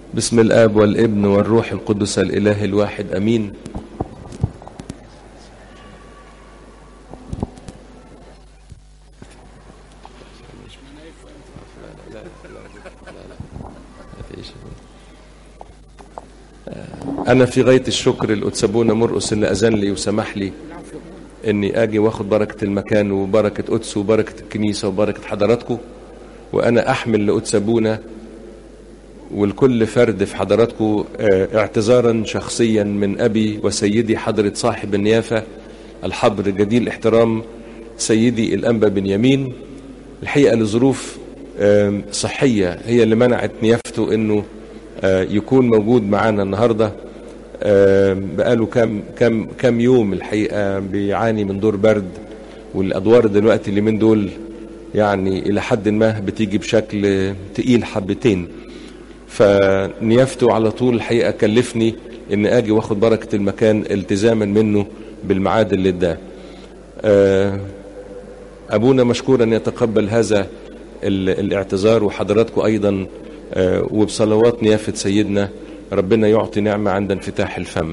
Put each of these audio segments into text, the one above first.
بسم الآب والابن والروح القدس الإله الواحد أمين أنا في غاية الشكر لأتسابونا مرقس اللي أذن لي وسمح لي إني أجي وآخد بركة المكان وبركة قدس وبركة الكنيسة وبركة حضراتكم وأنا أحمل لأتسابونا ولكل فرد في حضراتكم اعتذارا شخصيا من أبي وسيدي حضرة صاحب النيافة الحبر جدير الاحترام سيدي الأنبا بنيامين الحقيقة لظروف صحية هي اللي منعت نيافته أنه يكون موجود معانا النهاردة بقاله كام, كام, كام يوم الحقيقة بيعاني من دور برد والأدوار دلوقتي اللي من دول يعني إلى حد ما بتيجي بشكل تقيل حبتين فنيافته على طول الحقيقة كلفني ان اجي واخد بركة المكان التزاما منه بالميعاد اللي اداه ابونا مشكورا يتقبل هذا الاعتذار وحضراتكم ايضا وبصلوات نيافة سيدنا ربنا يعطي نعمة عند انفتاح الفم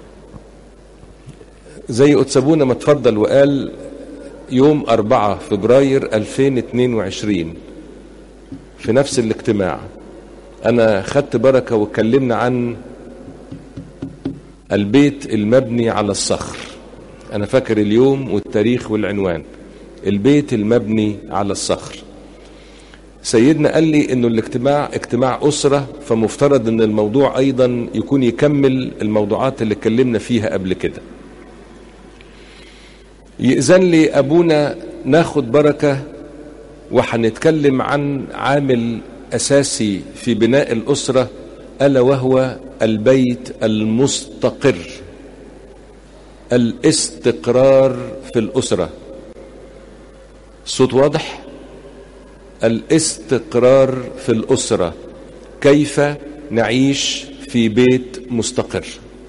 زي أتسابونا ما تفضل وقال يوم 4 فبراير 2022 في نفس الاجتماع أنا خدت بركة واتكلمنا عن البيت المبني على الصخر أنا فاكر اليوم والتاريخ والعنوان البيت المبني على الصخر سيدنا قال لي انه الاجتماع اجتماع اسرة فمفترض ان الموضوع ايضا يكون يكمل الموضوعات اللي اتكلمنا فيها قبل كده يأذن لي ابونا ناخد بركة وهنتكلم عن عامل اساسي في بناء الاسرة الا وهو البيت المستقر الاستقرار في الاسرة الصوت واضح؟ الاستقرار في الأسرة كيف نعيش في بيت مستقر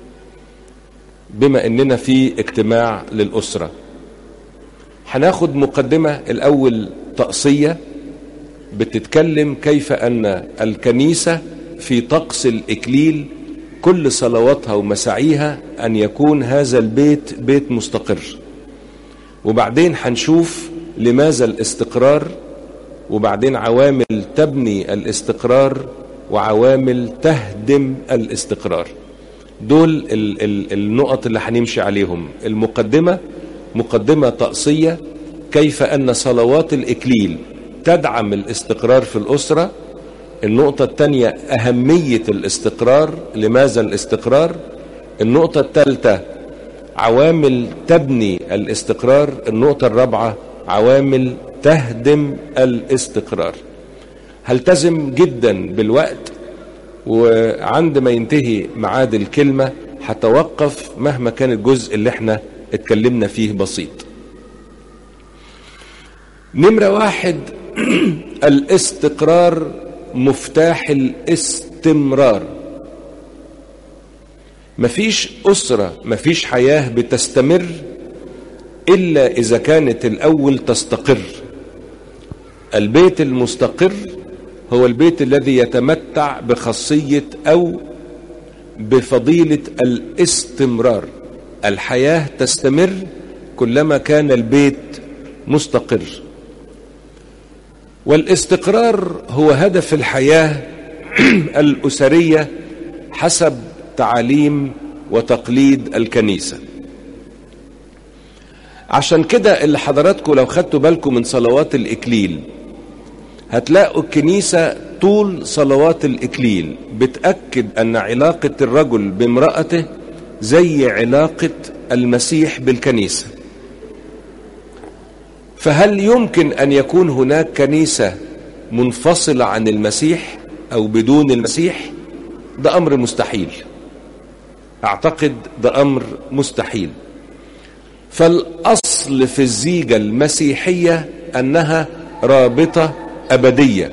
بما اننا في اجتماع للأسرة هناخد مقدمة الأول تقصية بتتكلم كيف أن الكنيسة في طقس الإكليل كل صلواتها ومساعيها أن يكون هذا البيت بيت مستقر وبعدين هنشوف لماذا الاستقرار وبعدين عوامل تبني الاستقرار وعوامل تهدم الاستقرار دول ال ال النقط اللي هنمشي عليهم المقدمة مقدمة طقسية كيف أن صلوات الإكليل تدعم الاستقرار في الأسرة النقطة الثانية أهمية الاستقرار لماذا الاستقرار النقطة الثالثة عوامل تبني الاستقرار النقطة الرابعة عوامل تهدم الاستقرار هلتزم جدا بالوقت وعند ما ينتهي ميعاد الكلمة هتوقف مهما كان الجزء اللي احنا اتكلمنا فيه بسيط نمرة واحد الاستقرار مفتاح الاستمرار مفيش أسرة مفيش حياة بتستمر إلا إذا كانت الأول تستقر البيت المستقر هو البيت الذي يتمتع بخاصية أو بفضيلة الاستمرار الحياة تستمر كلما كان البيت مستقر والاستقرار هو هدف الحياة الأسرية حسب تعاليم وتقليد الكنيسه عشان كده اللي حضراتكم لو خدتوا بالكم من صلوات الإكليل هتلاقوا الكنيسة طول صلوات الإكليل بتأكد أن علاقة الرجل بامرأته زي علاقة المسيح بالكنيسة فهل يمكن أن يكون هناك كنيسة منفصلة عن المسيح أو بدون المسيح ده أمر مستحيل أعتقد ده أمر مستحيل فالأصل في الزيجة المسيحية أنها رابطة أبدية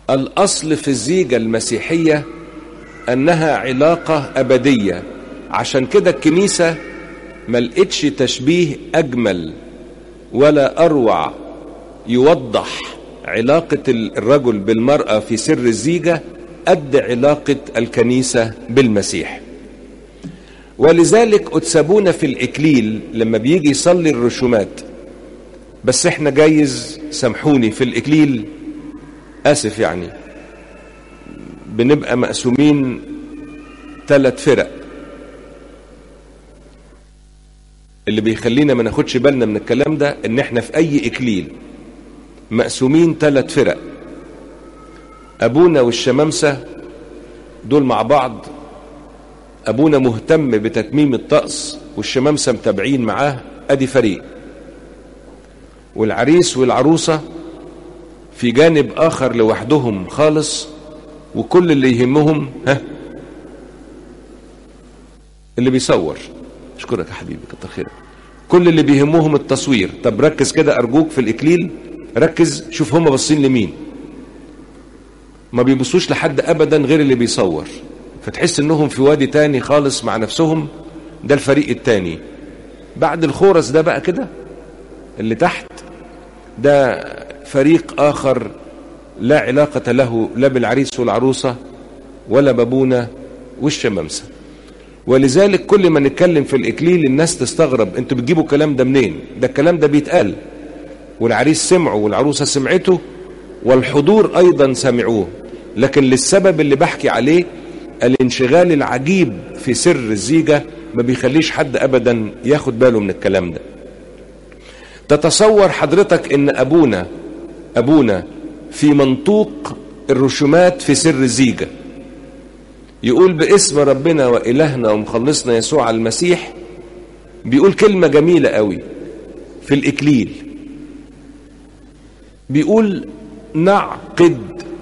الأصل في الزيجة المسيحية أنها علاقة أبدية عشان كده الكنيسة ما لقتش تشبيه أجمل ولا أروع يوضح علاقة الرجل بالمرأة في سر الزيجة قد علاقة الكنيسة بالمسيح ولذلك أتسابونا في الإكليل لما بيجي يصلي الرسومات بس احنا جايز سامحوني في الإكليل آسف يعني بنبقى مقسومين ثلاث فرق اللي بيخلينا ما ناخدش بالنا من الكلام ده ان احنا في اي اكليل مقسومين ثلاث فرق ابونا والشمامسه دول مع بعض ابونا مهتم بتتميم الطقس والشمامسه متابعين معاه ادي فريق والعريس والعروسه في جانب اخر لوحدهم خالص وكل اللي يهمهم ها اللي بيصور اشكرك يا حبيبي كتر خيرك كل اللي بيهمهم التصوير طب ركز كده ارجوك في الاكليل ركز شوف هم باصين لمين ما بيبصوش لحد ابدا غير اللي بيصور فتحس انهم في وادي تاني خالص مع نفسهم ده الفريق التاني بعد الخورس ده بقى كده اللي تحت ده فريق اخر لا علاقة له لا بالعريس والعروسة ولا بابونا والشمامسة ولذلك كل ما نتكلم في الإكليل الناس تستغرب انتوا بتجيبوا الكلام ده منين ده الكلام ده بيتقال والعريس سمعه والعروسة سمعته والحضور أيضا سمعوه لكن للسبب اللي بحكي عليه الانشغال العجيب في سر الزيجة ما بيخليش حد أبدا ياخد باله من الكلام ده تتصور حضرتك ان أبونا أبونا في منطوق الرسومات في سر الزيجة يقول باسم ربنا وإلهنا ومخلصنا يسوع المسيح بيقول كلمة جميلة قوي في الإكليل بيقول نعقد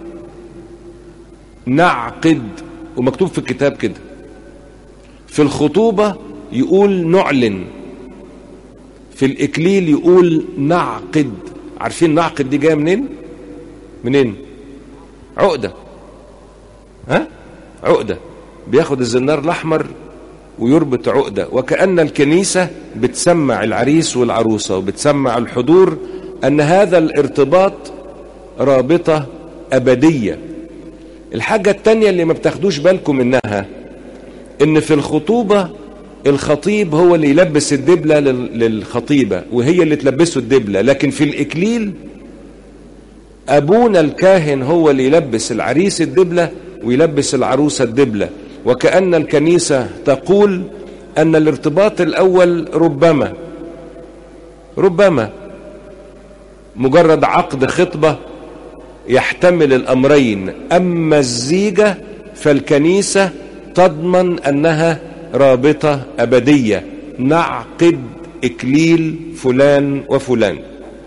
نعقد ومكتوب في الكتاب كده في الخطوبة يقول نعلن في الإكليل يقول نعقد عارفين نعقد دي جاية منين منين عقدة ها عقدة بياخد الزنار الأحمر ويربط عقدة وكأن الكنيسة بتسمع العريس والعروسة وبتسمع الحضور أن هذا الارتباط رابطة أبدية الحاجة التانية اللي ما بتاخدوش بالكم منها ان في الخطوبة الخطيب هو اللي يلبس الدبلة للخطيبة وهي اللي تلبسه الدبلة لكن في الإكليل أبونا الكاهن هو اللي يلبس العريس الدبلة ويلبس العروسة الدبلة وكأن الكنيسة تقول أن الارتباط الأول ربما ربما مجرد عقد خطبة يحتمل الأمرين أما الزيجة فالكنيسة تضمن أنها رابطة أبدية نعقد إكليل فلان وفلان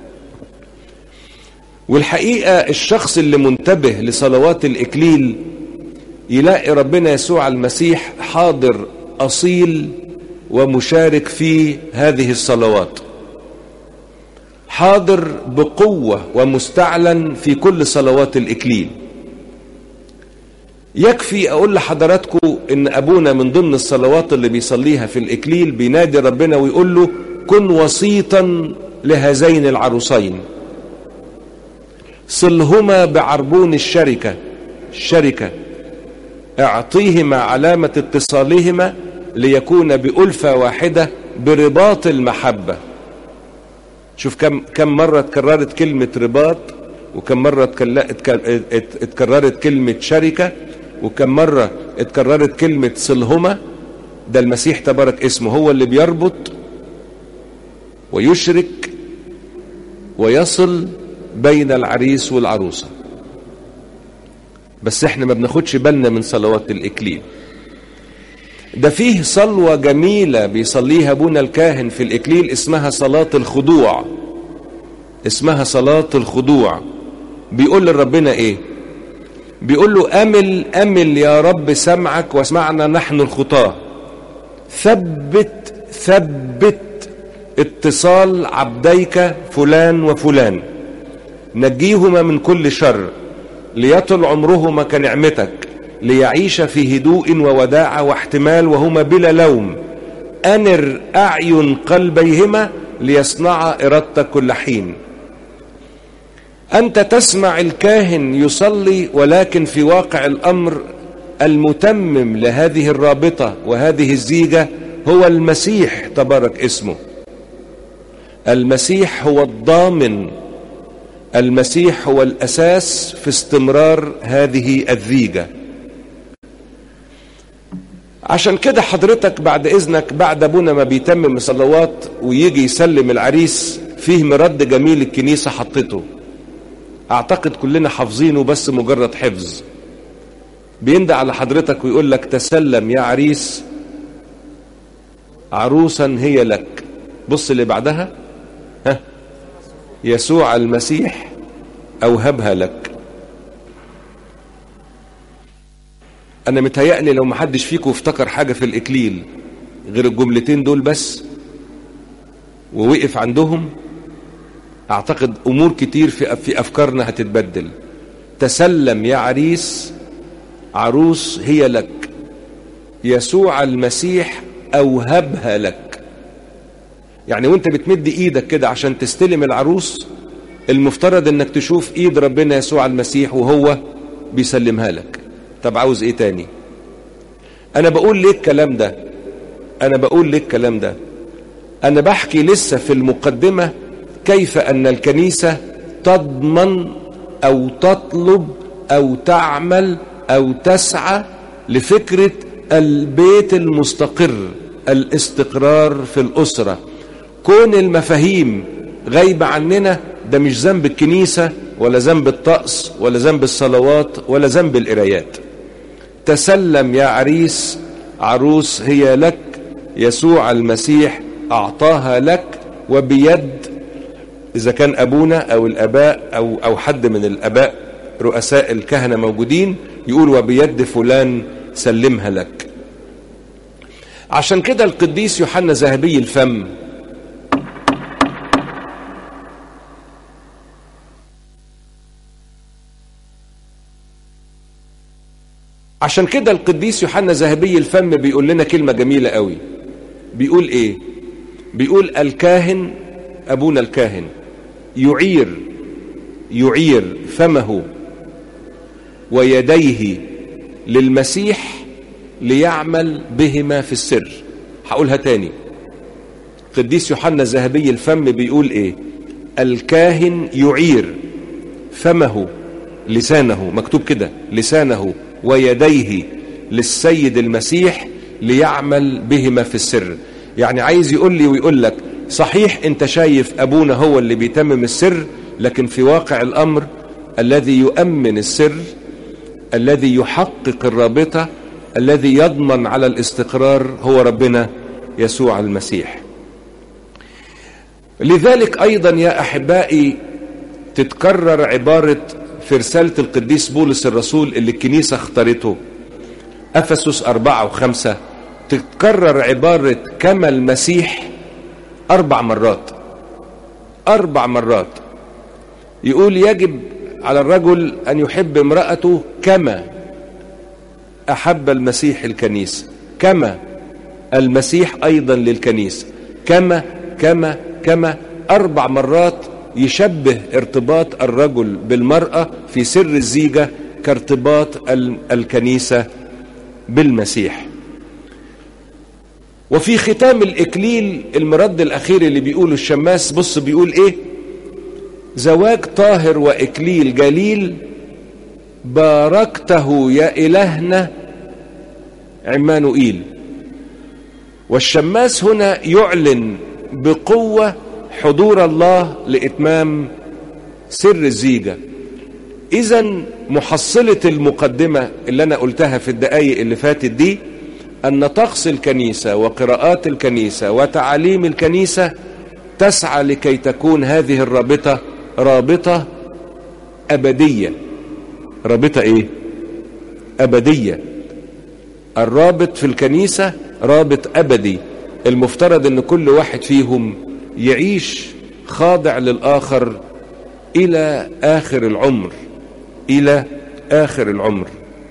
والحقيقة الشخص اللي منتبه لصلوات الإكليل يلاقي ربنا يسوع المسيح حاضر أصيل ومشارك في هذه الصلوات حاضر بقوة ومستعلن في كل صلوات الإكليل يكفي أقول لحضراتكم إن أبونا من ضمن الصلوات اللي بيصليها في الإكليل بينادي ربنا ويقول له كن وسيطا لهذين العروسين صلهما بعربون الشركة الشركة اعطيهما علامة اتصالهما ليكون بألفة واحدة برباط المحبة شوف كم كم مرة اتكررت كلمة رباط وكم مرة اتكررت كلمة شركة وكم مرة اتكررت كلمة صلهما ده المسيح تبارك اسمه هو اللي بيربط ويشرك ويصل بين العريس والعروسة بس احنا ما بناخدش بالنا من صلوات الإكليل ده فيه صلوة جميلة بيصليها ابونا الكاهن في الإكليل اسمها صلاة الخضوع اسمها صلاة الخضوع بيقول لربنا ايه بيقول له أمل أمل يا رب سمعك واسمعنا نحن الخطاة ثبت ثبت اتصال عبديك فلان وفلان نجيهما من كل شر ليطل عمرهما كنعمتك ليعيش في هدوء ووداعة واحتمال وهما بلا لوم أنر أعين قلبيهما ليصنعا إرادتك كل حين أنت تسمع الكاهن يصلي ولكن في واقع الأمر المتمم لهذه الرابطة وهذه الزيجة هو المسيح تبارك اسمه المسيح هو الضامن المسيح هو الأساس في استمرار هذه الزيجة عشان كده حضرتك بعد إذنك بعد أبونا ما بيتمم الصلوات ويجي يسلم العريس فيه مرد جميل الكنيسة حطته أعتقد كلنا حافظينه بس مجرد حفظ بيندى على حضرتك ويقول لك تسلم يا عريس عروسا هي لك بص اللي بعدها ها يسوع المسيح أوهبها لك أنا متهيألي لو محدش فيكم افتكر حاجة في الإكليل غير الجملتين دول بس ووقف عندهم أعتقد أمور كتير في في أفكارنا هتتبدل تسلم يا عريس عروس هي لك يسوع المسيح أوهبها لك يعني وانت بتمد ايدك كده عشان تستلم العروس المفترض انك تشوف ايد ربنا يسوع المسيح وهو بيسلمها لك طب عاوز ايه تاني انا بقول ليه الكلام ده انا بقول ليه الكلام ده انا بحكي لسه في المقدمة كيف ان الكنيسة تضمن او تطلب او تعمل او تسعى لفكرة البيت المستقر الاستقرار في الاسره كون المفاهيم غايبة عننا ده مش ذنب الكنيسة ولا ذنب الطقس ولا ذنب الصلوات ولا ذنب القرايات تسلم يا عريس عروس هي لك يسوع المسيح أعطاها لك وبيد إذا كان أبونا أو الأباء أو, أو حد من الأباء رؤساء الكهنة موجودين يقول وبيد فلان سلمها لك عشان كده القديس يوحنا ذهبي الفم عشان كده القديس يوحنا ذهبي الفم بيقول لنا كلمة جميلة قوي بيقول ايه بيقول الكاهن ابونا الكاهن يعير يعير فمه ويديه للمسيح ليعمل بهما في السر هقولها تاني قديس يوحنا الذهبي الفم بيقول ايه الكاهن يعير فمه لسانه مكتوب كده لسانه ويديه للسيد المسيح ليعمل بهما في السر يعني عايز يقول لي ويقول لك صحيح انت شايف ابونا هو اللي بيتمم السر لكن في واقع الامر الذي يؤمن السر الذي يحقق الرابطة الذي يضمن على الاستقرار هو ربنا يسوع المسيح لذلك ايضا يا احبائي تتكرر عبارة في رسالة القديس بولس الرسول اللي الكنيسة اختارته أفسس أربعة وخمسة تتكرر عبارة كما المسيح أربع مرات أربع مرات يقول يجب على الرجل أن يحب امرأته كما أحب المسيح الكنيسة كما المسيح أيضا للكنيسة كما كما كما أربع مرات يشبه ارتباط الرجل بالمرأة في سر الزيجة كارتباط الكنيسة بالمسيح وفي ختام الإكليل المرد الأخير اللي بيقوله الشماس بص بيقول إيه زواج طاهر وإكليل جليل باركته يا إلهنا عمانوئيل والشماس هنا يعلن بقوة حضور الله لإتمام سر الزيجة إذا محصلة المقدمة اللي أنا قلتها في الدقايق اللي فاتت دي أن طقس الكنيسة وقراءات الكنيسة وتعاليم الكنيسة تسعى لكي تكون هذه الرابطة رابطة أبدية رابطة إيه؟ أبدية الرابط في الكنيسة رابط أبدي المفترض أن كل واحد فيهم يعيش خاضع للآخر إلى آخر العمر إلى آخر العمر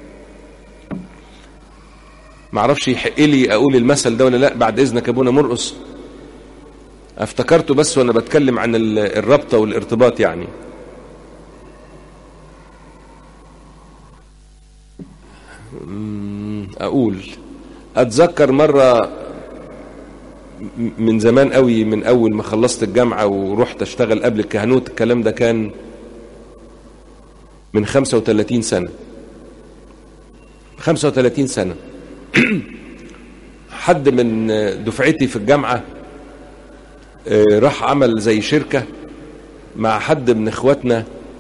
معرفش يحق لي أقول المثل ده ولا لا بعد إذنك أبونا مرقص افتكرته بس وأنا بتكلم عن الربطة والارتباط يعني أقول أتذكر مرة من زمان قوي من أول ما خلصت الجامعة ورحت أشتغل قبل الكهنوت الكلام ده كان من 35 سنة 35 سنة حد من دفعتي في الجامعة راح عمل زي شركة مع حد من اخواتنا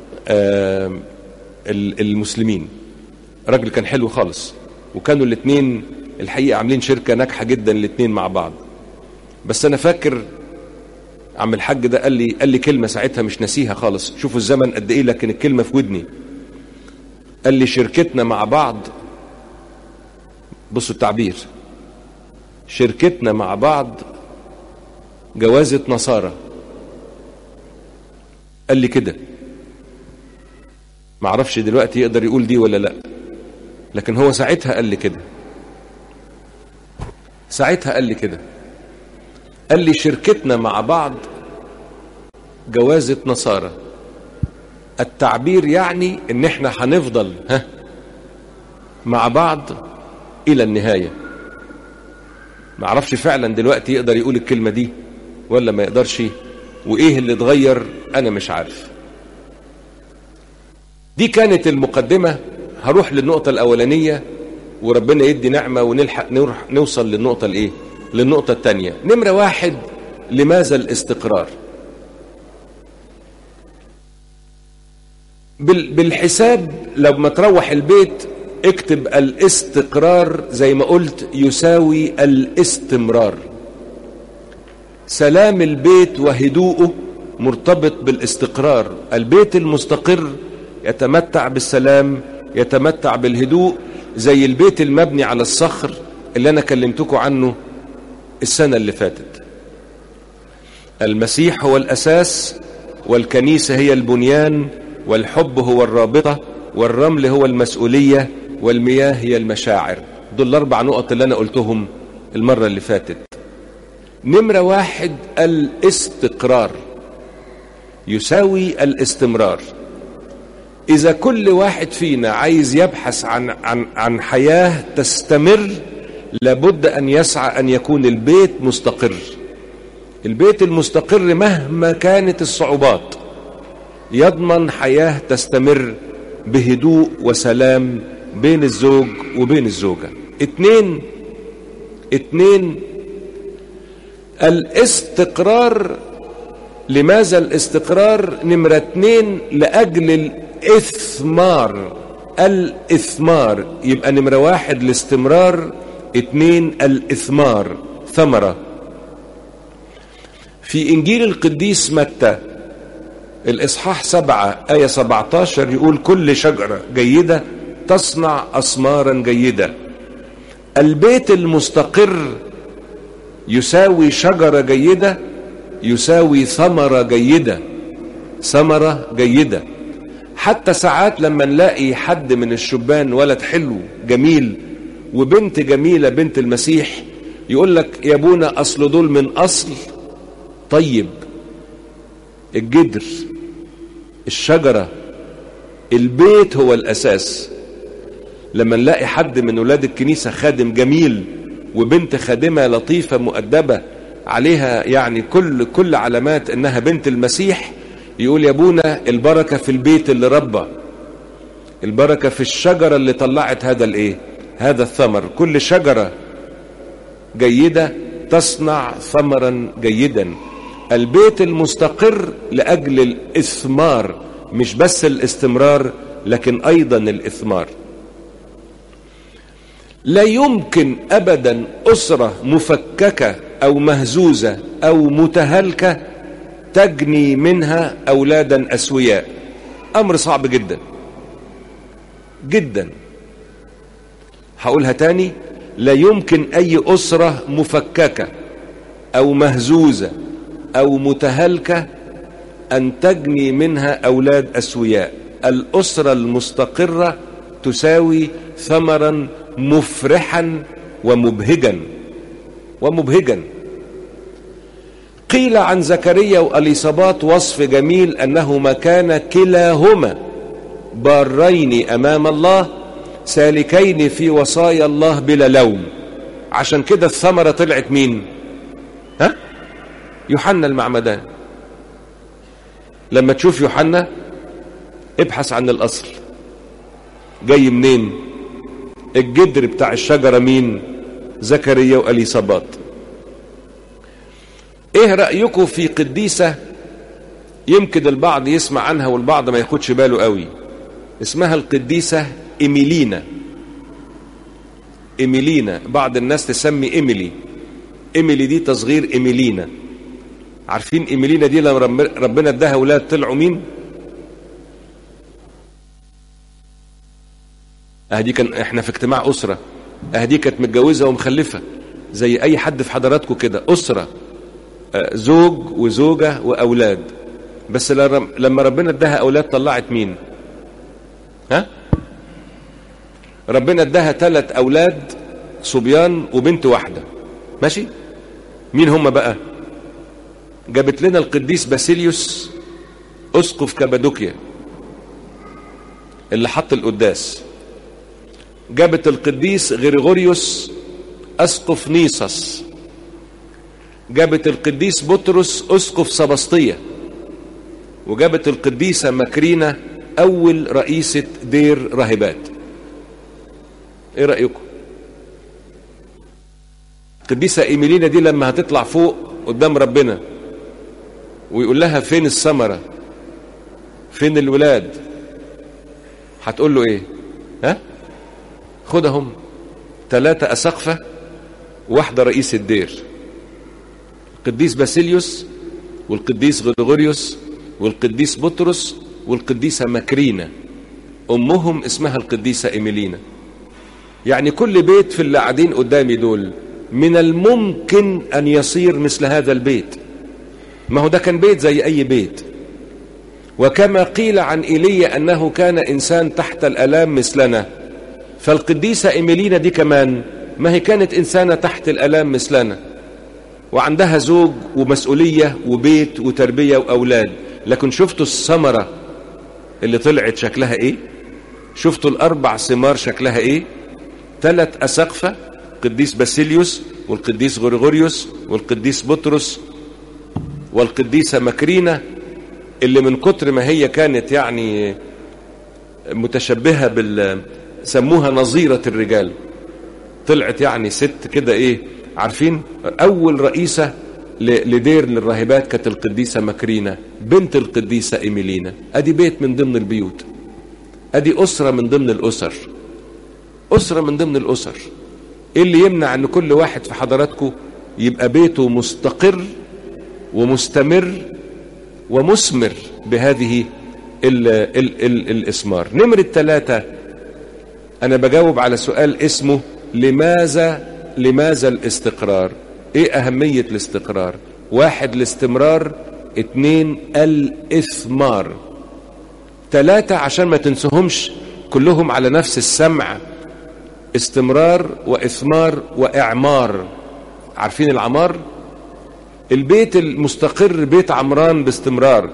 المسلمين راجل كان حلو خالص وكانوا الاثنين الحقيقة عاملين شركة ناجحة جدا الاثنين مع بعض بس انا فاكر عم الحاج ده قال لي قال لي كلمة ساعتها مش ناسيها خالص شوفوا الزمن قد ايه لكن الكلمة في ودني قال لي شركتنا مع بعض بصوا التعبير شركتنا مع بعض جوازة نصارى قال لي كده معرفش دلوقتي يقدر يقول دي ولا لا لكن هو ساعتها قال لي كده ساعتها قال لي كده قال لي شركتنا مع بعض جوازة نصارى التعبير يعني ان احنا هنفضل ها مع بعض الى النهاية معرفش فعلا دلوقتي يقدر يقول الكلمة دي ولا ما يقدرش وايه اللي اتغير انا مش عارف دي كانت المقدمة هروح للنقطة الاولانية وربنا يدي نعمة ونلحق نوصل للنقطة الايه للنقطة التانية نمرة واحد لماذا الاستقرار بالحساب لما تروح البيت اكتب الاستقرار زي ما قلت يساوي الاستمرار سلام البيت وهدوءه مرتبط بالاستقرار البيت المستقر يتمتع بالسلام يتمتع بالهدوء زي البيت المبني على الصخر اللي انا كلمتكم عنه السنة اللي فاتت المسيح هو الاساس والكنيسة هي البنيان والحب هو الرابطة والرمل هو المسؤولية والمياه هي المشاعر دول الاربع نقط اللي انا قلتهم المرة اللي فاتت نمرة واحد الاستقرار يساوي الاستمرار إذا كل واحد فينا عايز يبحث عن عن عن حياة تستمر لابد أن يسعى أن يكون البيت مستقر. البيت المستقر مهما كانت الصعوبات يضمن حياة تستمر بهدوء وسلام بين الزوج وبين الزوجة. اتنين اتنين الاستقرار لماذا الاستقرار نمرة اتنين لأجل الإثمار الإثمار يبقى نمرة واحد الاستمرار اتنين الإثمار ثمرة في إنجيل القديس متى الإصحاح سبعة آية سبعتاشر يقول كل شجرة جيدة تصنع أثمارا جيدة البيت المستقر يساوي شجرة جيدة يساوي ثمرة جيدة ثمرة جيدة حتى ساعات لما نلاقي حد من الشبان ولد حلو جميل وبنت جميلة بنت المسيح يقول لك يا ابونا أصل دول من أصل طيب الجدر الشجرة البيت هو الأساس لما نلاقي حد من ولاد الكنيسة خادم جميل وبنت خادمة لطيفة مؤدبة عليها يعني كل كل علامات انها بنت المسيح يقول يا ابونا البركة في البيت اللي ربى البركة في الشجرة اللي طلعت هذا الايه هذا الثمر كل شجرة جيدة تصنع ثمرا جيدا البيت المستقر لأجل الإثمار مش بس الاستمرار لكن أيضا الإثمار لا يمكن أبدا أسرة مفككة أو مهزوزة أو متهالكة تجني منها أولادا أسوياء أمر صعب جدا جدا هقولها تاني لا يمكن أي أسرة مفككة أو مهزوزة أو متهالكة أن تجني منها أولاد أسوياء الأسرة المستقرة تساوي ثمرا مفرحا ومبهجا ومبهجا قيل عن زكريا واليصابات وصف جميل انهما كان كلاهما بارين امام الله سالكين في وصايا الله بلا لوم عشان كده الثمره طلعت مين ها يوحنا المعمدان لما تشوف يوحنا ابحث عن الاصل جاي منين الجدر بتاع الشجره مين زكريا واليصابات ايه رأيكم في قديسة يمكن البعض يسمع عنها والبعض ما ياخدش باله قوي اسمها القديسة إيميلينا إيميلينا بعض الناس تسمي إيميلي إيميلي دي تصغير إيميلينا عارفين إيميلينا دي لما ربنا اداها أولاد طلعوا مين اهدي كان احنا في اجتماع أسرة اهدي كانت متجوزة ومخلفة زي أي حد في حضراتكم كده أسرة زوج وزوجة وأولاد بس لما ربنا اداها أولاد طلعت مين ها ربنا اداها ثلاث أولاد صبيان وبنت واحدة ماشي مين هم بقى جابت لنا القديس باسيليوس أسقف كابادوكيا اللي حط القداس جابت القديس غريغوريوس أسقف نيسس جابت القديس بطرس اسقف سبسطيه وجابت القديسه مكرينه اول رئيسه دير راهبات ايه رايكم القديسه ايميلينا دي لما هتطلع فوق قدام ربنا ويقول لها فين الثمره فين الولاد هتقول له ايه ها خدهم ثلاثه اسقفه واحده رئيس الدير القديس باسيليوس والقديس غريغوريوس والقديس بطرس والقديسة مكرينة أمهم اسمها القديسة إيميلينا يعني كل بيت في اللي قاعدين قدامي دول من الممكن أن يصير مثل هذا البيت ما هو ده كان بيت زي أي بيت وكما قيل عن إيليا أنه كان إنسان تحت الألام مثلنا فالقديسة إيميلينا دي كمان ما هي كانت إنسانة تحت الألام مثلنا وعندها زوج ومسؤولية وبيت وتربية وأولاد لكن شفتوا الثمرة اللي طلعت شكلها ايه شفتوا الأربع ثمار شكلها ايه ثلاث أسقفة قديس باسيليوس والقديس غريغوريوس والقديس بطرس والقديسة مكرينة اللي من كتر ما هي كانت يعني متشبهة بال سموها نظيرة الرجال طلعت يعني ست كده ايه عارفين اول رئيسة لدير للراهبات كانت القديسة مكرينة بنت القديسة ايميلينا ادي بيت من ضمن البيوت ادي اسرة من ضمن الاسر اسرة من ضمن الاسر ايه اللي يمنع ان كل واحد في حضراتكم يبقى بيته مستقر ومستمر ومثمر بهذه ال ال ال الاسمار نمرة ثلاثة انا بجاوب على سؤال اسمه لماذا لماذا الاستقرار ايه اهمية الاستقرار واحد الاستمرار اتنين الاثمار ثلاثة عشان ما تنسهمش كلهم على نفس السمع استمرار واثمار واعمار عارفين العمار البيت المستقر بيت عمران باستمرار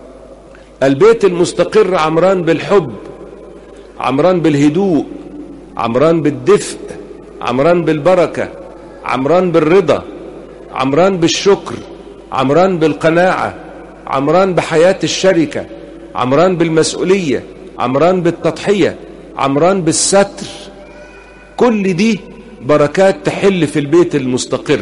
البيت المستقر عمران بالحب عمران بالهدوء عمران بالدفء عمران بالبركة عمران بالرضا عمران بالشكر عمران بالقناعة عمران بحياة الشركة عمران بالمسؤولية عمران بالتضحية عمران بالستر كل دي بركات تحل في البيت المستقر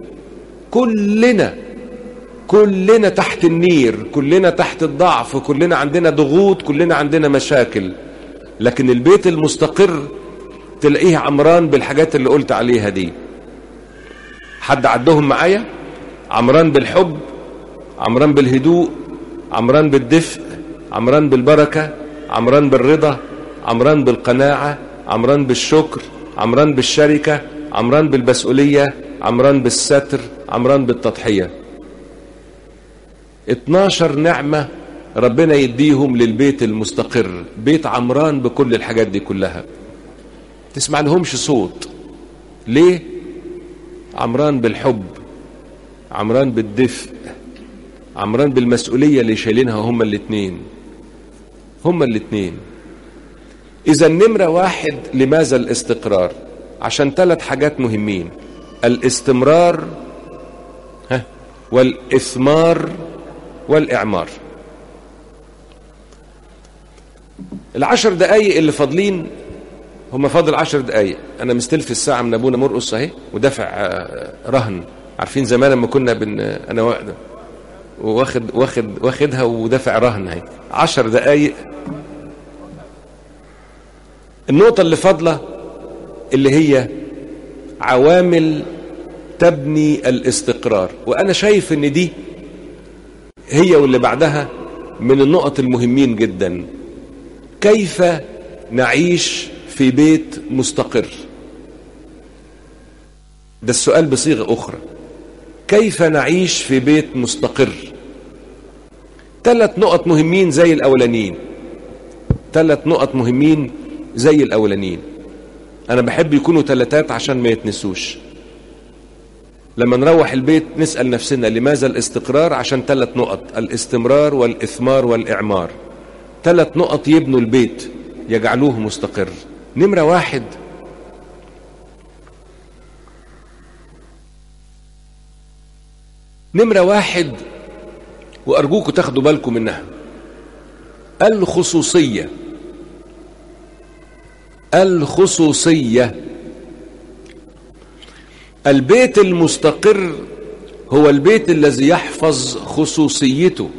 كلنا كلنا تحت النير كلنا تحت الضعف كلنا عندنا ضغوط كلنا عندنا مشاكل لكن البيت المستقر تلاقيه عمران بالحاجات اللي قلت عليها دي حد عدهم معايا عمران بالحب عمران بالهدوء عمران بالدفء عمران بالبركة عمران بالرضا عمران بالقناعة عمران بالشكر عمران بالشركة عمران بالمسؤولية عمران بالستر عمران بالتضحية 12 نعمة ربنا يديهم للبيت المستقر بيت عمران بكل الحاجات دي كلها تسمع لهمش صوت ليه عمران بالحب عمران بالدفء عمران بالمسؤولية اللي شايلينها هما الاتنين هما الاتنين إذا نمرة واحد لماذا الاستقرار عشان ثلاث حاجات مهمين الاستمرار ها والإثمار والإعمار العشر دقايق اللي فاضلين هم فاضل عشر دقايق انا مستلف الساعه من ابونا مرقص اهي ودافع آه، رهن عارفين زمان لما كنا بن انا وا- واخد واخد واخدها ودافع رهن اهي عشر دقايق النقطه اللي فاضله اللي هي عوامل تبني الاستقرار وانا شايف ان دي هي واللي بعدها من النقط المهمين جدا كيف نعيش في بيت مستقر ده السؤال بصيغه اخرى كيف نعيش في بيت مستقر ثلاث نقط مهمين زي الاولانيين ثلاث نقط مهمين زي الاولانيين انا بحب يكونوا ثلاثات عشان ما يتنسوش لما نروح البيت نسال نفسنا لماذا الاستقرار عشان ثلاث نقط الاستمرار والاثمار والاعمار ثلاث نقط يبنوا البيت يجعلوه مستقر نمره واحد نمره واحد وارجوكم تاخدوا بالكم منها الخصوصيه الخصوصيه البيت المستقر هو البيت الذي يحفظ خصوصيته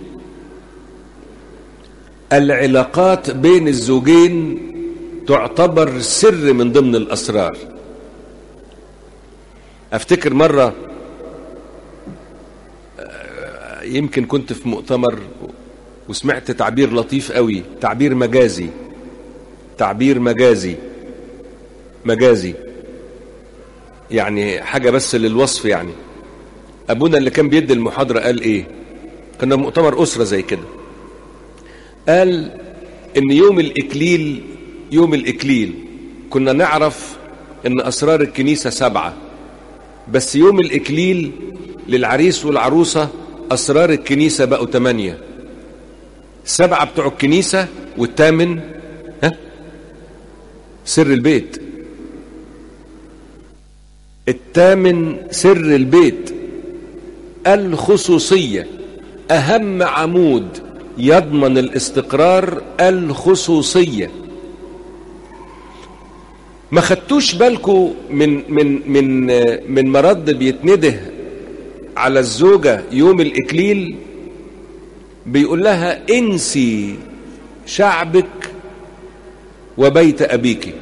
العلاقات بين الزوجين تعتبر سر من ضمن الاسرار افتكر مره آه، يمكن كنت في مؤتمر وسمعت تعبير لطيف قوي تعبير مجازي تعبير مجازي مجازي يعني حاجة بس للوصف يعني أبونا اللي كان بيدي المحاضرة قال إيه كنا في مؤتمر أسرة زي كده قال إن يوم الإكليل يوم الإكليل كنا نعرف إن أسرار الكنيسة سبعة بس يوم الإكليل للعريس والعروسة أسرار الكنيسة بقوا تمانية سبعة بتوع الكنيسة والثامن ها سر البيت الثامن سر البيت الخصوصية أهم عمود يضمن الاستقرار الخصوصية ما خدتوش بالكم من من من من مرض بيتنده على الزوجة يوم الإكليل بيقول لها انسي شعبك وبيت أبيك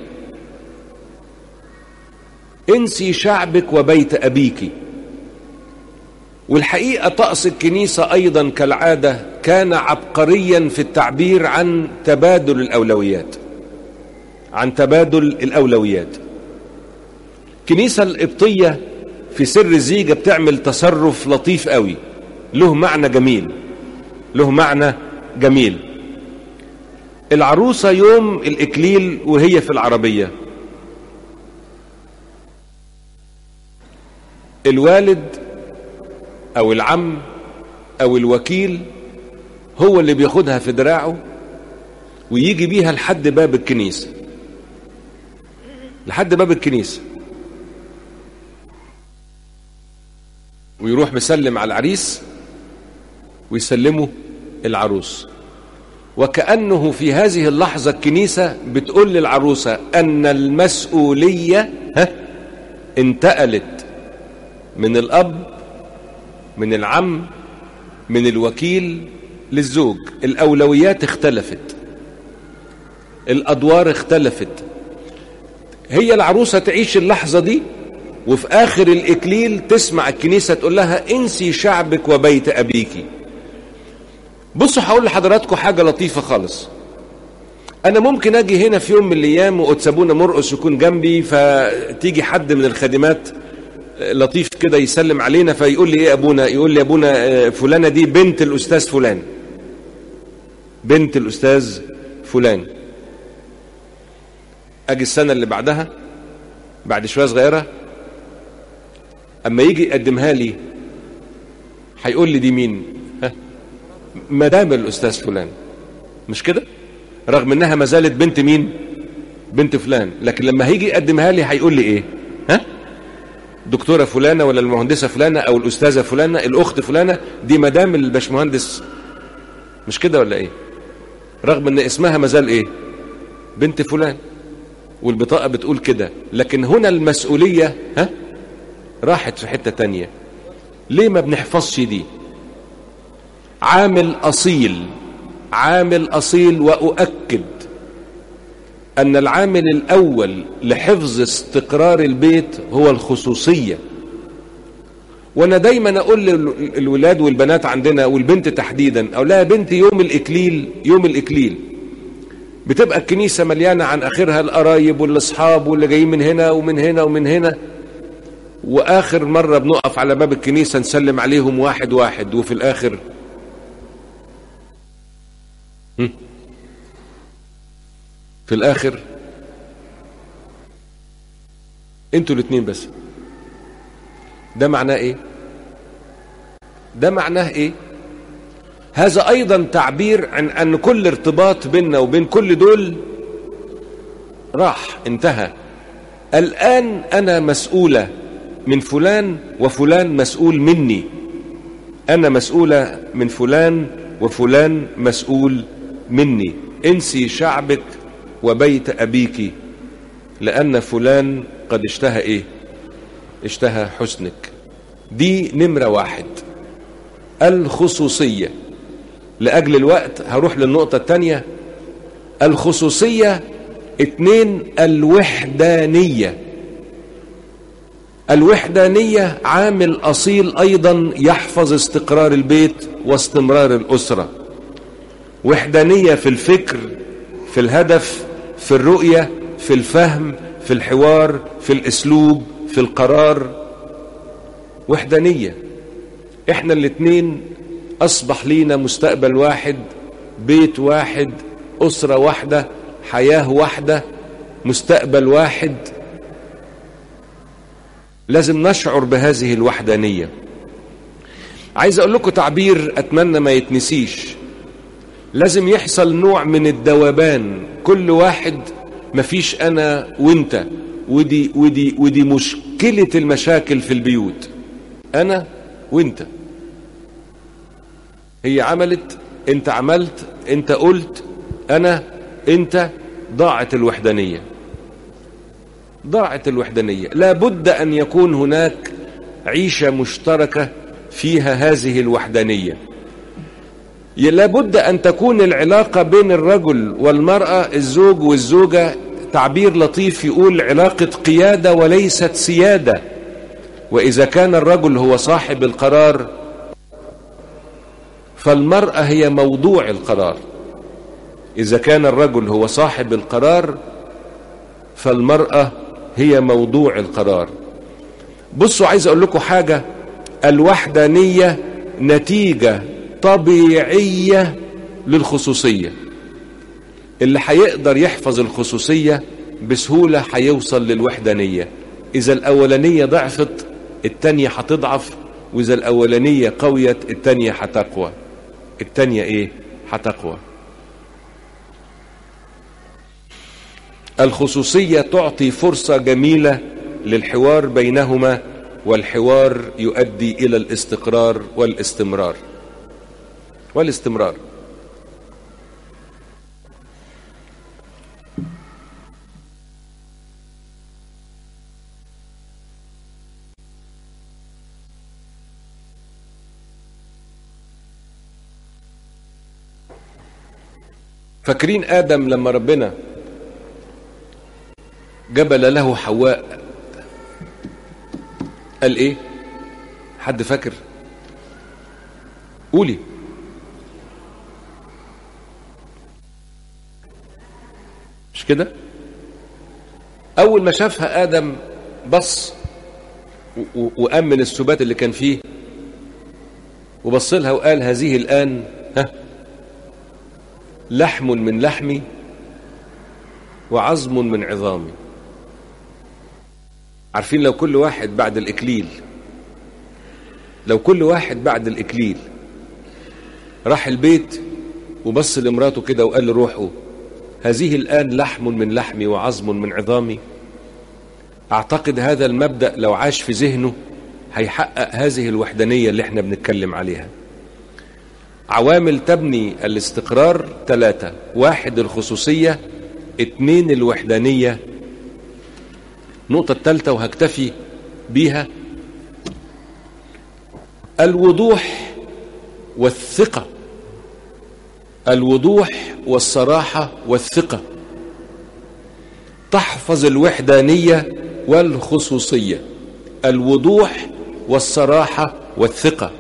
انسي شعبك وبيت أبيك والحقيقة طقس الكنيسة أيضا كالعادة كان عبقريا في التعبير عن تبادل الأولويات عن تبادل الأولويات الكنيسة القبطية في سر الزيجة بتعمل تصرف لطيف قوي له معنى جميل له معنى جميل العروسة يوم الإكليل وهي في العربية الوالد أو العم أو الوكيل هو اللي بياخدها في دراعه ويجي بيها لحد باب الكنيسة لحد باب الكنيسة ويروح مسلم على العريس ويسلمه العروس وكأنه في هذه اللحظة الكنيسة بتقول للعروسة أن المسؤولية ها انتقلت من الأب من العم من الوكيل للزوج الأولويات اختلفت الأدوار اختلفت هي العروسة تعيش اللحظة دي وفي آخر الإكليل تسمع الكنيسة تقول لها انسي شعبك وبيت أبيكِ بصوا هقول لحضراتكم حاجه لطيفه خالص انا ممكن اجي هنا في يوم من الايام واتسابونا مرقص يكون جنبي فتيجي حد من الخادمات لطيف كده يسلم علينا فيقول لي ايه ابونا يقول لي ابونا فلانه دي بنت الاستاذ فلان بنت الأستاذ فلان أجي السنة اللي بعدها بعد شوية صغيرة أما يجي يقدمها لي هيقول لي دي مين ها مدام الأستاذ فلان مش كده رغم انها ما زالت بنت مين بنت فلان لكن لما هيجي يقدمها لي هيقول لي ايه ها دكتوره فلانه ولا المهندسه فلانه او الاستاذه فلانه الاخت فلانه دي مدام الباشمهندس مش كده ولا ايه رغم ان اسمها ما زال ايه بنت فلان والبطاقه بتقول كده لكن هنا المسؤوليه ها راحت في حته تانية ليه ما بنحفظش دي عامل اصيل عامل اصيل واؤكد ان العامل الاول لحفظ استقرار البيت هو الخصوصيه وانا دايما اقول للولاد والبنات عندنا والبنت تحديدا اقول لها بنتي يوم الاكليل يوم الاكليل بتبقى الكنيسه مليانه عن اخرها القرايب والاصحاب واللي جايين من هنا ومن هنا ومن هنا واخر مره بنقف على باب الكنيسه نسلم عليهم واحد واحد وفي الاخر في الاخر انتوا الاثنين بس ده معناه ايه ده معناه ايه هذا ايضا تعبير عن ان كل ارتباط بيننا وبين كل دول راح انتهى الان انا مسؤوله من فلان وفلان مسؤول مني انا مسؤوله من فلان وفلان مسؤول مني انسي شعبك وبيت أبيك لأن فلان قد اشتهى إيه اشتهى حسنك دي نمرة واحد الخصوصية لأجل الوقت هروح للنقطة الثانية الخصوصية اتنين الوحدانية الوحدانية عامل أصيل أيضا يحفظ استقرار البيت واستمرار الأسرة وحدانية في الفكر في الهدف في الرؤية في الفهم في الحوار في الاسلوب في القرار وحدانية احنا الاتنين اصبح لينا مستقبل واحد بيت واحد اسرة واحدة حياة واحدة مستقبل واحد لازم نشعر بهذه الوحدانية عايز اقول لكم تعبير اتمنى ما يتنسيش لازم يحصل نوع من الدوبان كل واحد مفيش انا وانت ودي ودي ودي مشكلة المشاكل في البيوت انا وانت هي عملت انت عملت انت قلت انا انت ضاعت الوحدانية ضاعت الوحدانية لابد ان يكون هناك عيشة مشتركة فيها هذه الوحدانية لابد أن تكون العلاقة بين الرجل والمرأة الزوج والزوجة تعبير لطيف يقول علاقة قيادة وليست سيادة وإذا كان الرجل هو صاحب القرار فالمرأة هي موضوع القرار إذا كان الرجل هو صاحب القرار فالمرأة هي موضوع القرار بصوا عايز أقول لكم حاجة الوحدانية نتيجة طبيعية للخصوصية اللي هيقدر يحفظ الخصوصية بسهولة هيوصل للوحدانية إذا الأولانية ضعفت التانية هتضعف وإذا الأولانية قويت التانية هتقوى التانية إيه هتقوى الخصوصية تعطي فرصة جميلة للحوار بينهما والحوار يؤدي إلى الاستقرار والاستمرار والاستمرار فاكرين آدم لما ربنا جبل له حواء قال ايه حد فاكر قولي مش كده اول ما شافها ادم بص وامن السبات اللي كان فيه وبص لها وقال هذه الان ها لحم من لحمي وعظم من عظامي عارفين لو كل واحد بعد الإكليل لو كل واحد بعد الإكليل راح البيت وبص لمراته كده وقال لروحه هذه الآن لحم من لحمي وعظم من عظامي أعتقد هذا المبدأ لو عاش في ذهنه هيحقق هذه الوحدانية اللي احنا بنتكلم عليها عوامل تبني الاستقرار ثلاثة واحد الخصوصية اتنين الوحدانية النقطة الثالثة وهكتفي بيها الوضوح والثقة الوضوح والصراحة والثقة تحفظ الوحدانية والخصوصية الوضوح والصراحة والثقة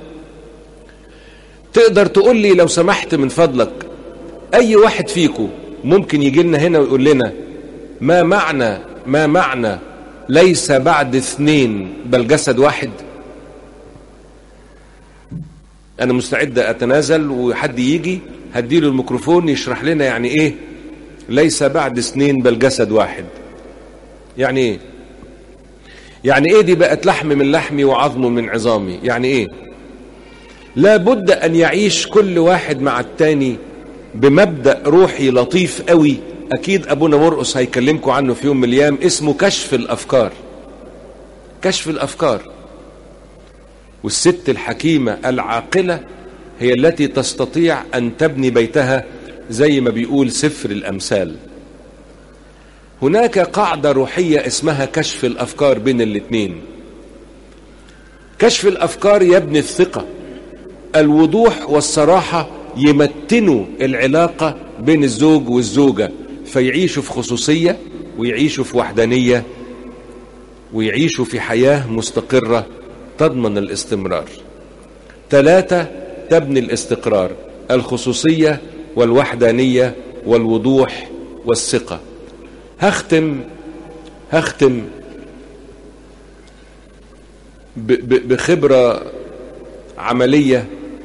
تقدر تقول لي لو سمحت من فضلك أي واحد فيكم ممكن يجي لنا هنا ويقول لنا ما معنى ما معنى ليس بعد اثنين بل جسد واحد أنا مستعد أتنازل وحد يجي هديله الميكروفون يشرح لنا يعني إيه ليس بعد اثنين بل جسد واحد يعني إيه يعني إيه دي بقت لحم من لحمي وعظم من عظامي يعني إيه لا بد أن يعيش كل واحد مع التاني بمبدأ روحي لطيف قوي أكيد أبونا مرقس هيكلمكم عنه في يوم من الأيام اسمه كشف الأفكار كشف الأفكار والست الحكيمة العاقلة هي التي تستطيع أن تبني بيتها زي ما بيقول سفر الأمثال هناك قاعدة روحية اسمها كشف الأفكار بين الاثنين كشف الأفكار يبني الثقة الوضوح والصراحة يمتنوا العلاقة بين الزوج والزوجة فيعيشوا في خصوصية ويعيشوا في وحدانية ويعيشوا في حياة مستقرة تضمن الاستمرار ثلاثة تبني الاستقرار الخصوصية والوحدانية والوضوح والثقة هختم هختم بخبرة عملية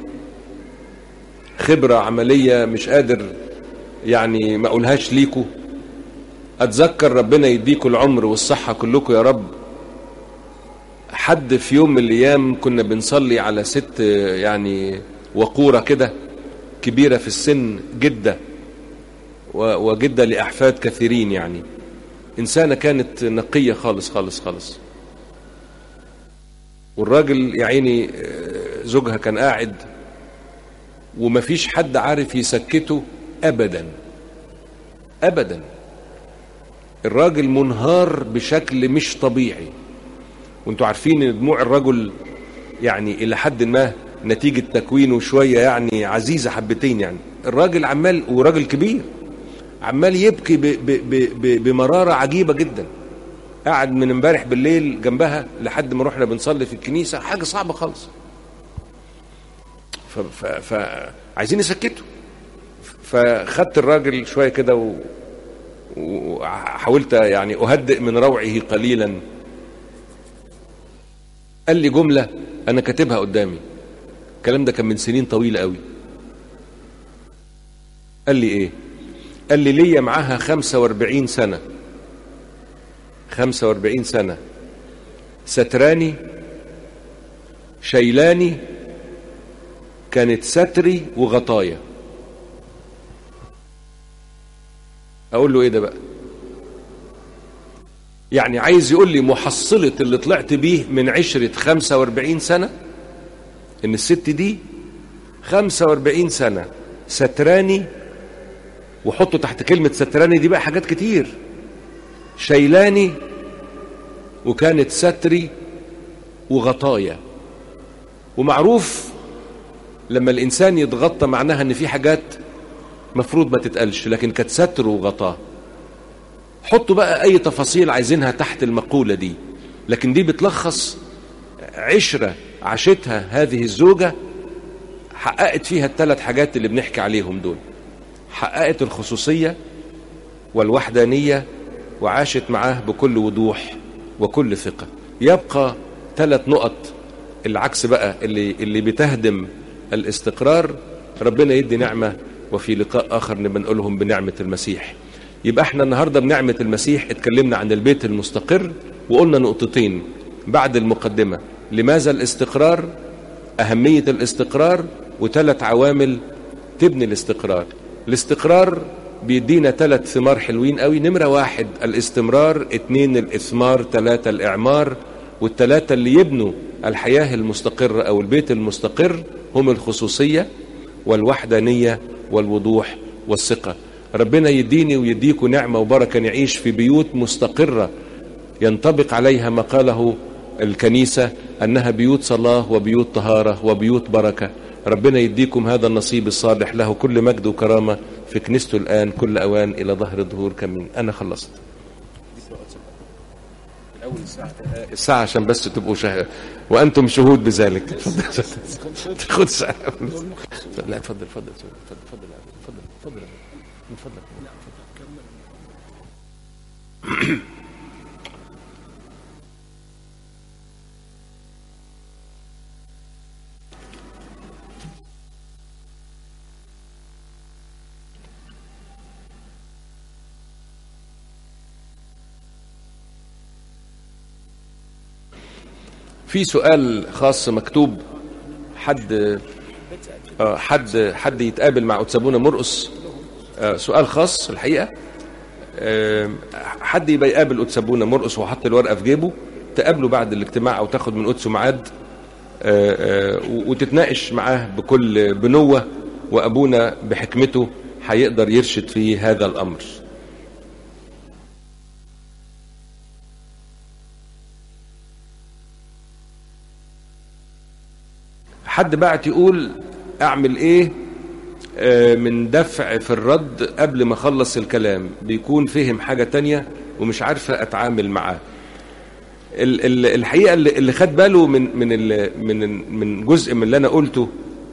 خبرة عملية مش قادر يعني ما اقولهاش ليكوا اتذكر ربنا يديكوا العمر والصحة كلكم يا رب حد في يوم من الايام كنا بنصلي على ست يعني وقورة كده كبيرة في السن جدة وجدة لأحفاد كثيرين يعني إنسانة كانت نقية خالص خالص خالص والراجل يا عيني زوجها كان قاعد ومفيش حد عارف يسكته أبدا أبدا الراجل منهار بشكل مش طبيعي وانتوا عارفين ان دموع الرجل يعني الى حد ما نتيجة تكوينه شوية يعني عزيزة حبتين يعني الراجل عمال وراجل كبير عمال يبكي ب ب ب ب بمرارة عجيبة جدا قاعد من امبارح بالليل جنبها لحد ما رحنا بنصلي في الكنيسة حاجة صعبة خالص فعايزين يسكته فخدت الراجل شوية كده و... وحاولت يعني أهدئ من روعه قليلا قال لي جملة أنا كاتبها قدامي الكلام ده كان من سنين طويلة قوي قال لي إيه قال لي ليا معاها خمسة واربعين سنة خمسة واربعين سنة ستراني شيلاني كانت ستري وغطايا اقول له ايه ده بقى يعني عايز يقول لي محصلة اللي طلعت بيه من عشرة خمسة واربعين سنة ان الست دي خمسة واربعين سنة ستراني وحطوا تحت كلمة ستراني دي بقى حاجات كتير شيلاني وكانت ستري وغطايا ومعروف لما الإنسان يتغطى معناها إن في حاجات مفروض ما تتقالش لكن كانت ستر وغطاه حطوا بقى أي تفاصيل عايزينها تحت المقولة دي لكن دي بتلخص عشرة عاشتها هذه الزوجة حققت فيها الثلاث حاجات اللي بنحكي عليهم دول حققت الخصوصية والوحدانية وعاشت معاه بكل وضوح وكل ثقة يبقى ثلاث نقط العكس بقى اللي, اللي بتهدم الاستقرار ربنا يدي نعمة وفي لقاء آخر نبقى نقولهم بنعمة المسيح يبقى احنا النهاردة بنعمة المسيح اتكلمنا عن البيت المستقر وقلنا نقطتين بعد المقدمة لماذا الاستقرار أهمية الاستقرار وثلاث عوامل تبني الاستقرار الاستقرار بيدينا ثلاث ثمار حلوين قوي نمرة واحد الاستمرار اتنين الإثمار ثلاثة الإعمار والثلاثة اللي يبنوا الحياة المستقرة أو البيت المستقر هم الخصوصية والوحدانية والوضوح والثقة ربنا يديني ويديكم نعمة وبركة نعيش في بيوت مستقرة ينطبق عليها ما قاله الكنيسة أنها بيوت صلاة وبيوت طهارة وبيوت بركة ربنا يديكم هذا النصيب الصالح له كل مجد وكرامة في كنيسته الآن كل أوان إلى ظهر الظهور كمين أنا خلصت أول الساعة الساعة عشان بس تبقوا شهر وأنتم شهود بذلك خد ساعة لا اتفضل اتفضل اتفضل اتفضل اتفضل اتفضل اتفضل في سؤال خاص مكتوب حد آه حد حد يتقابل مع أتسابونا مرقص آه سؤال خاص الحقيقة آه حد يبقى يقابل أتسابونا مرقص وحط الورقة في جيبه تقابله بعد الاجتماع أو تاخد من قدسه ميعاد وتتناقش معاه بكل بنوة وأبونا بحكمته هيقدر يرشد في هذا الأمر حد بعت يقول اعمل ايه آه من دفع في الرد قبل ما اخلص الكلام بيكون فهم حاجة تانية ومش عارفة اتعامل معاه ال ال الحقيقة اللي, اللي خد باله من من من من جزء من اللي انا قلته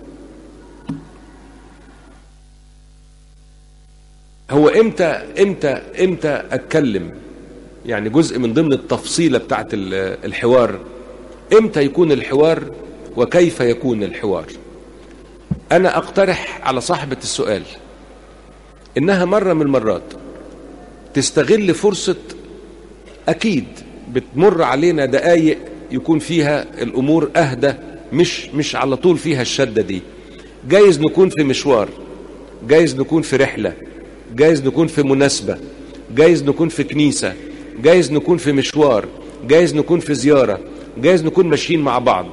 هو امتى امتى امتى اتكلم يعني جزء من ضمن التفصيلة بتاعت الحوار امتى يكون الحوار وكيف يكون الحوار انا اقترح على صاحبة السؤال انها مرة من المرات تستغل فرصة اكيد بتمر علينا دقايق يكون فيها الامور اهدى مش مش على طول فيها الشدة دي جايز نكون في مشوار جايز نكون في رحلة جايز نكون في مناسبة جايز نكون في كنيسة جايز نكون في مشوار جايز نكون في زيارة جايز نكون ماشيين مع بعض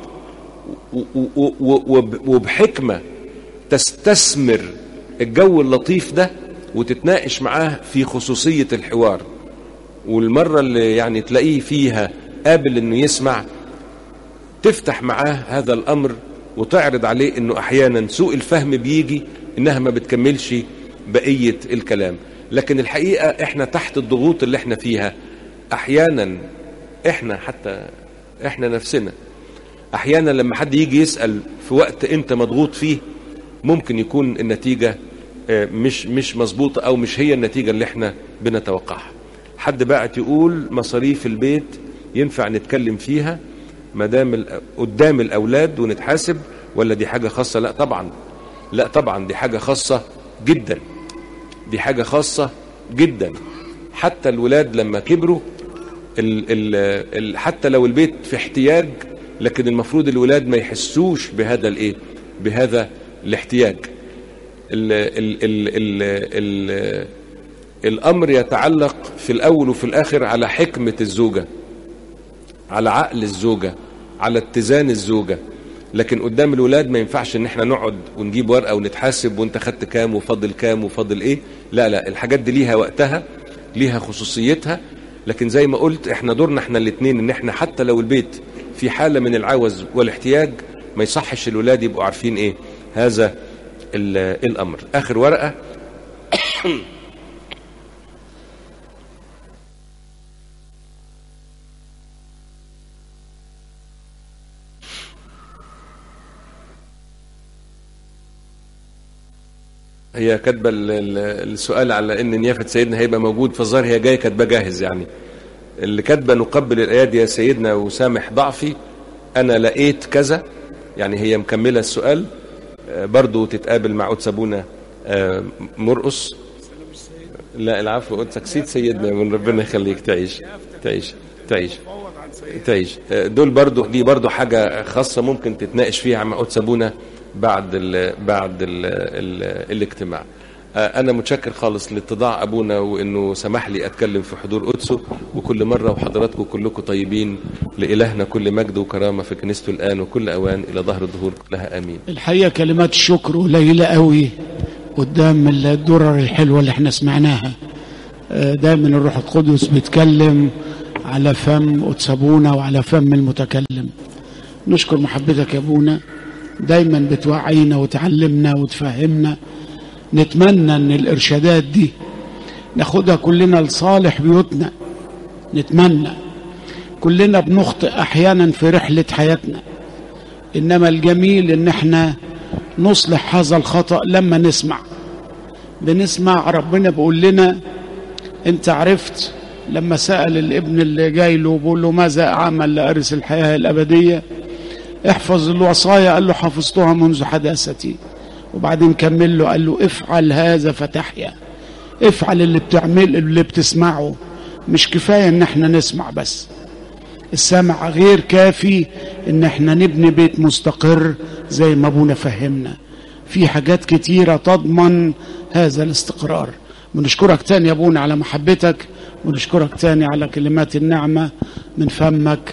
وبحكمة تستثمر الجو اللطيف ده وتتناقش معاه في خصوصية الحوار والمرة اللي يعني تلاقيه فيها قابل انه يسمع تفتح معاه هذا الامر وتعرض عليه انه احيانا سوء الفهم بيجي انها ما بتكملش بقية الكلام لكن الحقيقة احنا تحت الضغوط اللي احنا فيها احيانا احنا حتى احنا نفسنا احيانا لما حد يجي يسأل في وقت انت مضغوط فيه ممكن يكون النتيجة مش مش مظبوطة او مش هي النتيجة اللي احنا بنتوقعها حد بقى يقول مصاريف البيت ينفع نتكلم فيها ما دام قدام الاولاد ونتحاسب ولا دي حاجة خاصة لا طبعا لا طبعا دي حاجة خاصة جدا دي حاجة خاصة جدا حتى الولاد لما كبروا ال ال ال حتى لو البيت في احتياج لكن المفروض الولاد ما يحسوش بهذا الايه بهذا الاحتياج ال ال ال ال ال الامر يتعلق في الاول وفي الاخر على حكمة الزوجة على عقل الزوجة على اتزان الزوجة لكن قدام الولاد ما ينفعش ان احنا نقعد ونجيب ورقة ونتحاسب وانت خدت كام وفاضل كام وفاضل ايه لا لا الحاجات دي ليها وقتها ليها خصوصيتها لكن زي ما قلت احنا دورنا احنا الاثنين ان احنا حتى لو البيت في حالة من العوز والاحتياج ما يصحش الولاد يبقوا عارفين ايه هذا الامر اخر ورقة هي كاتبه السؤال على ان نيافه سيدنا هيبقى موجود فالظاهر هي جايه كاتبه جاهز يعني اللي كاتبه نقبل الايادي يا سيدنا وسامح ضعفي انا لقيت كذا يعني هي مكمله السؤال برضو تتقابل مع قدس ابونا آه، مرقص لا العفو قلت سيد سيدنا من ربنا يخليك تعيش تعيش تعيش تعيش آه، دول برضو دي برضو حاجة خاصة ممكن تتناقش فيها مع قدس أبونا بعد ال بعد ال ال الاجتماع آه، أنا متشكر خالص لاتضاع أبونا وإنه سمح لي أتكلم في حضور قدسه وكل مرة وحضراتكم كلكم طيبين لإلهنا كل مجد وكرامة في كنيسته الآن وكل أوان إلى ظهر الظهور كلها آمين الحقيقة كلمات الشكر قليلة قوي قدام الدرر الحلوة اللي احنا سمعناها آه، دايما الروح القدس بيتكلم على فم قدس ابونا وعلى فم المتكلم نشكر محبتك يا ابونا دايما بتوعينا وتعلمنا وتفهمنا نتمنى ان الارشادات دي ناخدها كلنا لصالح بيوتنا نتمنى كلنا بنخطئ احيانا في رحله حياتنا انما الجميل ان احنا نصلح هذا الخطا لما نسمع بنسمع ربنا بيقول لنا انت عرفت لما سال الابن اللي جاي له بيقول له ماذا اعمل لارث الحياه الابديه احفظ الوصايا قال له حفظتها منذ حداثتي وبعدين كمل له قال له افعل هذا فتحيا افعل اللي بتعمل اللي بتسمعه مش كفايه ان احنا نسمع بس السمع غير كافي ان احنا نبني بيت مستقر زي ما ابونا فهمنا في حاجات كتيره تضمن هذا الاستقرار بنشكرك تاني يا ابونا على محبتك ونشكرك تاني على كلمات النعمه من فمك